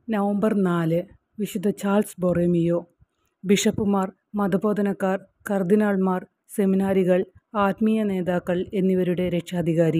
November നാല് വിശുദ്ധ Charles Borromeo ബിഷപ്പുമാർ മതബോധനക്കാർ കർദിനാൾമാർ സെമിനാരികൾ ആത്മീയ നേതാക്കൾ എന്നിവരുടെ രക്ഷാധികാരി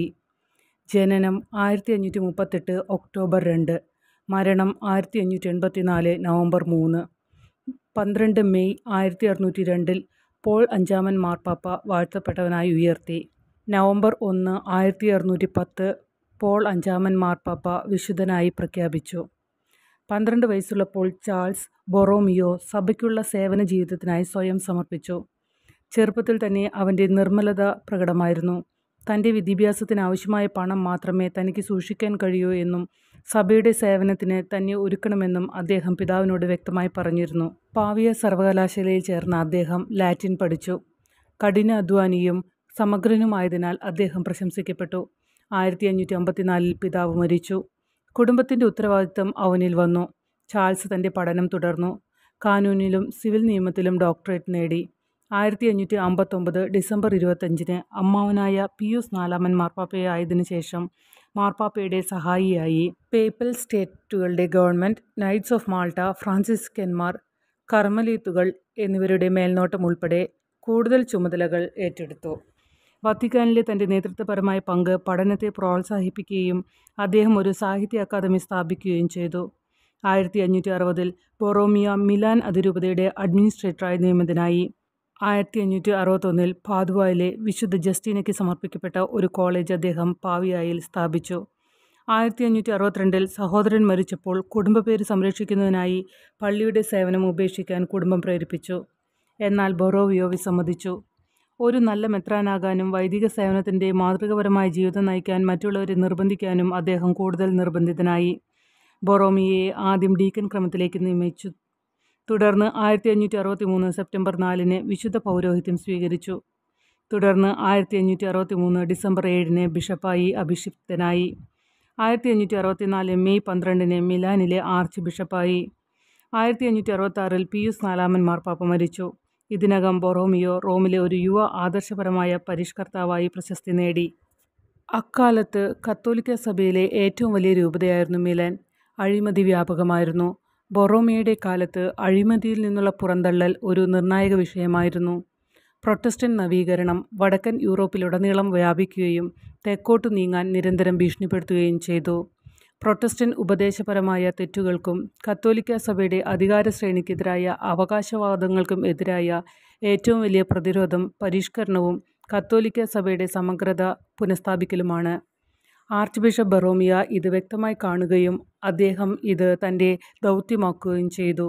ജനനം ആയിരത്തി അഞ്ഞൂറ്റി മുപ്പത്തെട്ട് ഒക്ടോബർ രണ്ട് മരണം ആയിരത്തി അഞ്ഞൂറ്റി എൺപത്തി നാല് നവംബർ മൂന്ന് പന്ത്രണ്ട് മെയ് ആയിരത്തി അറുന്നൂറ്റി രണ്ടിൽ പോൾ അഞ്ചാമൻ മാർപ്പാപ്പ വാഴ്ത്തപ്പെട്ടവനായി ഉയർത്തി നവംബർ ഒന്ന് ആയിരത്തി അറുന്നൂറ്റി പത്ത് പോൾ അഞ്ചാമൻ മാർപ്പാപ്പ വിശുദ്ധനായി പ്രഖ്യാപിച്ചു പന്ത്രണ്ട് വയസ്സുള്ളപ്പോൾ ചാൾസ് ബൊറോമിയോ സഭയ്ക്കുള്ള സേവന ജീവിതത്തിനായി സ്വയം സമർപ്പിച്ചു ചെറുപ്പത്തിൽ തന്നെ അവൻ്റെ നിർമ്മലത പ്രകടമായിരുന്നു തൻ്റെ വിദ്യാഭ്യാസത്തിന് ആവശ്യമായ പണം മാത്രമേ തനിക്ക് സൂക്ഷിക്കാൻ കഴിയൂ എന്നും സഭയുടെ സേവനത്തിന് തന്നെ ഒരുക്കണമെന്നും അദ്ദേഹം പിതാവിനോട് വ്യക്തമായി പറഞ്ഞിരുന്നു പാവിയ സർവകലാശാലയിൽ ചേർന്ന അദ്ദേഹം ലാറ്റിൻ പഠിച്ചു കഠിന അധ്വാനിയും സമഗ്രനുമായതിനാൽ അദ്ദേഹം പ്രശംസിക്കപ്പെട്ടു ആയിരത്തി അഞ്ഞൂറ്റി അമ്പത്തിനാലിൽ പിതാവ് മരിച്ചു കുടുംബത്തിൻ്റെ ഉത്തരവാദിത്തം അവനിൽ വന്നു ചാൾസ് തൻ്റെ പഠനം തുടർന്നു കാനൂനിലും സിവിൽ നിയമത്തിലും ഡോക്ടറേറ്റ് നേടി ആയിരത്തി അഞ്ഞൂറ്റി അമ്പത്തൊമ്പത് ഡിസംബർ ഇരുപത്തഞ്ചിന് അമ്മാവനായ പിയൂസ് നാലാമൻ മാർപ്പാപ്പയായതിനു ശേഷം മാർപ്പാപ്പയുടെ സഹായിയായി പേപ്പൽ സ്റ്റേറ്റുകളുടെ ഗവൺമെൻറ് നൈറ്റ്സ് ഓഫ് മാൾട്ട ഫ്രാൻസിസ്കന്മാർ കർമ്മലീത്തുകൾ എന്നിവരുടെ മേൽനോട്ടം ഉൾപ്പെടെ കൂടുതൽ ചുമതലകൾ ഏറ്റെടുത്തു വത്തിക്കാനിലെ തൻ്റെ നേതൃത്വപരമായ പങ്ക് പഠനത്തെ പ്രോത്സാഹിപ്പിക്കുകയും അദ്ദേഹം ഒരു സാഹിത്യ അക്കാദമി സ്ഥാപിക്കുകയും ചെയ്തു ആയിരത്തി അഞ്ഞൂറ്റി അറുപതിൽ ബൊറോമിയ മിലാൻ അതിരൂപതയുടെ അഡ്മിനിസ്ട്രേറ്ററായി നിയമിതനായി ആയിരത്തി അഞ്ഞൂറ്റി അറുപത്തൊന്നിൽ പാതുവയിലെ വിശുദ്ധ ജസ്റ്റീനയ്ക്ക് സമർപ്പിക്കപ്പെട്ട ഒരു കോളേജ് അദ്ദേഹം പാവിയായിൽ സ്ഥാപിച്ചു ആയിരത്തി അഞ്ഞൂറ്റി അറുപത്തിരണ്ടിൽ സഹോദരൻ മരിച്ചപ്പോൾ കുടുംബപ്പേര് സംരക്ഷിക്കുന്നതിനായി പള്ളിയുടെ സേവനം ഉപേക്ഷിക്കാൻ കുടുംബം പ്രേരിപ്പിച്ചു എന്നാൽ ബൊറോവിയോ വിസമ്മതിച്ചു ഒരു നല്ല മെത്രാനാകാനും വൈദിക സേവനത്തിൻ്റെ മാതൃകപരമായ ജീവിതം നയിക്കാൻ മറ്റുള്ളവരെ നിർബന്ധിക്കാനും അദ്ദേഹം കൂടുതൽ നിർബന്ധിതനായി ബൊറോമിയയെ ആദ്യം ഡീക്കൻ ക്രമത്തിലേക്ക് നിയമിച്ചു തുടർന്ന് ആയിരത്തി അഞ്ഞൂറ്റി അറുപത്തി മൂന്ന് സെപ്റ്റംബർ നാലിന് വിശുദ്ധ പൗരോഹിത്യം സ്വീകരിച്ചു തുടർന്ന് ആയിരത്തി അഞ്ഞൂറ്റി അറുപത്തി മൂന്ന് ഡിസംബർ ഏഴിന് ബിഷപ്പായി അഭിഷിക്തനായി ആയിരത്തി അഞ്ഞൂറ്റി അറുപത്തിനാല് മെയ് പന്ത്രണ്ടിന് മിലാനിലെ ആർച്ച് ബിഷപ്പായി ആയിരത്തി അഞ്ഞൂറ്റി അറുപത്താറിൽ പിയൂസ് നാലാമൻ മാർപ്പാപ്പ മരിച്ചു ഇതിനകം ബൊറോമിയോ റോമിലെ ഒരു യുവ ആദർശപരമായ പരിഷ്കർത്താവായി പ്രശസ്തി നേടി അക്കാലത്ത് കത്തോലിക്ക സഭയിലെ ഏറ്റവും വലിയ രൂപതയായിരുന്നു മിലാൻ അഴിമതി വ്യാപകമായിരുന്നു ബൊറോമിയയുടെ കാലത്ത് അഴിമതിയിൽ നിന്നുള്ള പുറന്തള്ളൽ ഒരു നിർണായക വിഷയമായിരുന്നു പ്രൊട്ടസ്റ്റന്റ് നവീകരണം വടക്കൻ യൂറോപ്പിലുടനീളം വ്യാപിക്കുകയും തെക്കോട്ടു നീങ്ങാൻ നിരന്തരം ഭീഷണിപ്പെടുത്തുകയും ചെയ്തു പ്രൊട്ടസ്റ്റന്റ് ഉപദേശപരമായ തെറ്റുകൾക്കും കത്തോലിക്ക സഭയുടെ അധികാര ശ്രേണിക്കെതിരായ അവകാശവാദങ്ങൾക്കും എതിരായ ഏറ്റവും വലിയ പ്രതിരോധം പരിഷ്കരണവും കത്തോലിക്ക സഭയുടെ സമഗ്രത പുനഃസ്ഥാപിക്കലുമാണ് ആർച്ച് ബിഷപ്പ് ബറോമിയ ഇത് വ്യക്തമായി കാണുകയും അദ്ദേഹം ഇത് തൻ്റെ ദൗത്യമാക്കുകയും ചെയ്തു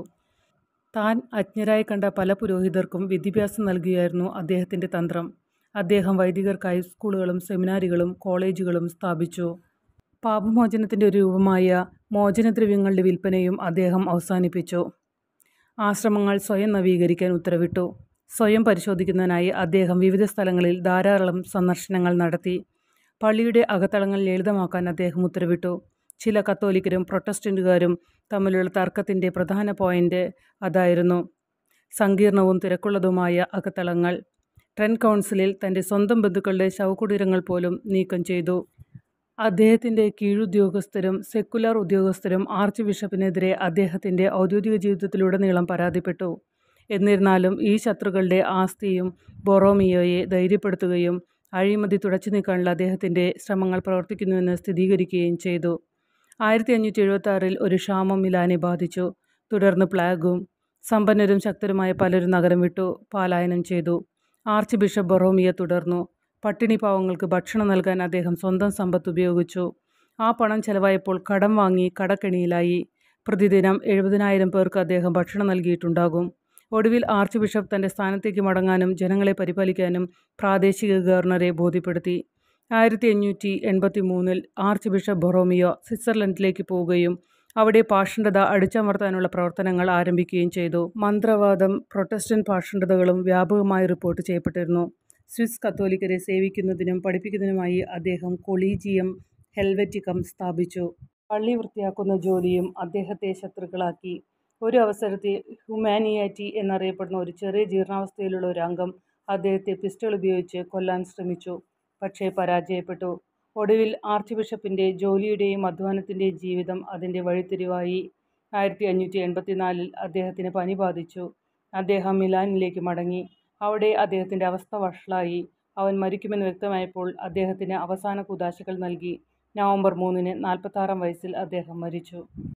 താൻ അജ്ഞരായി കണ്ട പല പുരോഹിതർക്കും വിദ്യാഭ്യാസം നൽകുകയായിരുന്നു അദ്ദേഹത്തിൻ്റെ തന്ത്രം അദ്ദേഹം വൈദികർക്കായി സ്കൂളുകളും സെമിനാരികളും കോളേജുകളും സ്ഥാപിച്ചു പാപമോചനത്തിൻ്റെ ഒരു രൂപമായ മോചനദ്രവ്യങ്ങളുടെ വിൽപ്പനയും അദ്ദേഹം അവസാനിപ്പിച്ചു ആശ്രമങ്ങൾ സ്വയം നവീകരിക്കാൻ ഉത്തരവിട്ടു സ്വയം പരിശോധിക്കുന്നതിനായി അദ്ദേഹം വിവിധ സ്ഥലങ്ങളിൽ ധാരാളം സന്ദർശനങ്ങൾ നടത്തി പള്ളിയുടെ അകത്തളങ്ങൾ ലളിതമാക്കാൻ അദ്ദേഹം ഉത്തരവിട്ടു ചില കത്തോലിക്കരും പ്രൊട്ടസ്റ്റൻറ്റുകാരും തമ്മിലുള്ള തർക്കത്തിൻ്റെ പ്രധാന പോയിൻ്റ് അതായിരുന്നു സങ്കീർണവും തിരക്കുള്ളതുമായ അകത്തളങ്ങൾ ട്രെൻ കൗൺസിലിൽ തൻ്റെ സ്വന്തം ബന്ധുക്കളുടെ ശവകുടീരങ്ങൾ പോലും നീക്കം ചെയ്തു അദ്ദേഹത്തിൻ്റെ കീഴുദ്യോഗസ്ഥരും സെക്കുലർ ഉദ്യോഗസ്ഥരും ആർച്ച് ബിഷപ്പിനെതിരെ അദ്ദേഹത്തിൻ്റെ ഔദ്യോഗിക ജീവിതത്തിലുടനീളം പരാതിപ്പെട്ടു എന്നിരുന്നാലും ഈ ശത്രുക്കളുടെ ആസ്തിയും ബൊറോമിയോയെ ധൈര്യപ്പെടുത്തുകയും അഴിമതി തുടച്ചു നീക്കാനുള്ള അദ്ദേഹത്തിൻ്റെ ശ്രമങ്ങൾ പ്രവർത്തിക്കുന്നുവെന്ന് സ്ഥിരീകരിക്കുകയും ചെയ്തു ആയിരത്തി അഞ്ഞൂറ്റി എഴുപത്തി ആറിൽ ഒരു ക്ഷാമം മിലാനെ ബാധിച്ചു തുടർന്ന് പ്ലാഗും സമ്പന്നരും ശക്തരുമായ പലരും നഗരം വിട്ടു പലായനം ചെയ്തു ആർച്ച് ബിഷപ്പ് ബൊറോമിയ തുടർന്നു പട്ടിണി പാവങ്ങൾക്ക് ഭക്ഷണം നൽകാൻ അദ്ദേഹം സ്വന്തം സമ്പത്ത് ഉപയോഗിച്ചു ആ പണം ചെലവായപ്പോൾ കടം വാങ്ങി കടക്കെണിയിലായി പ്രതിദിനം എഴുപതിനായിരം പേർക്ക് അദ്ദേഹം ഭക്ഷണം നൽകിയിട്ടുണ്ടാകും ഒടുവിൽ ആർച്ച് ബിഷപ്പ് തൻ്റെ സ്ഥാനത്തേക്ക് മടങ്ങാനും ജനങ്ങളെ പരിപാലിക്കാനും പ്രാദേശിക ഗവർണറെ ബോധ്യപ്പെടുത്തി ആയിരത്തി അഞ്ഞൂറ്റി എൺപത്തി മൂന്നിൽ ആർച്ച് ബിഷപ്പ് ബൊറോമിയോ സ്വിറ്റ്സർലൻഡിലേക്ക് പോവുകയും അവിടെ പാഷണ്ഡത അടിച്ചമർത്താനുള്ള പ്രവർത്തനങ്ങൾ ആരംഭിക്കുകയും ചെയ്തു മന്ത്രവാദം പ്രൊട്ടസ്റ്റന്റ് പാഷണ്ഡതകളും വ്യാപകമായി റിപ്പോർട്ട് ചെയ്യപ്പെട്ടിരുന്നു സ്വിസ് കത്തോലിക്കരെ സേവിക്കുന്നതിനും പഠിപ്പിക്കുന്നതിനുമായി അദ്ദേഹം കൊളീജിയം ഹെൽവറ്റിക്കം സ്ഥാപിച്ചു പള്ളി വൃത്തിയാക്കുന്ന ജോലിയും അദ്ദേഹത്തെ ശത്രുക്കളാക്കി ഒരു അവസരത്തിൽ ഹ്യൂമാനിയാറ്റി എന്നറിയപ്പെടുന്ന ഒരു ചെറിയ ജീർണാവസ്ഥയിലുള്ള ഒരു അംഗം അദ്ദേഹത്തെ പിസ്റ്റൾ ഉപയോഗിച്ച് കൊല്ലാൻ ശ്രമിച്ചു പക്ഷേ പരാജയപ്പെട്ടു ഒടുവിൽ ആർച്ച് ബിഷപ്പിൻ്റെ ജോലിയുടെയും അധ്വാനത്തിൻ്റെയും ജീവിതം അതിൻ്റെ വഴിത്തിരിവായി ആയിരത്തി അഞ്ഞൂറ്റി എൺപത്തിനാലിൽ അദ്ദേഹത്തിന് പനി ബാധിച്ചു. അദ്ദേഹം മിലാനിലേക്ക് മടങ്ങി. അവിടെ അദ്ദേഹത്തിന്റെ അവസ്ഥ വഷളായി. അവൻ മരിക്കുമെന്ന് വ്യക്തമായപ്പോൾ അദ്ദേഹത്തിന് അവസാന കൂദാശകൾ നൽകി. നവംബർ മൂന്നിന് നാൽപ്പത്താറാം വയസ്സിൽ അദ്ദേഹം മരിച്ചു.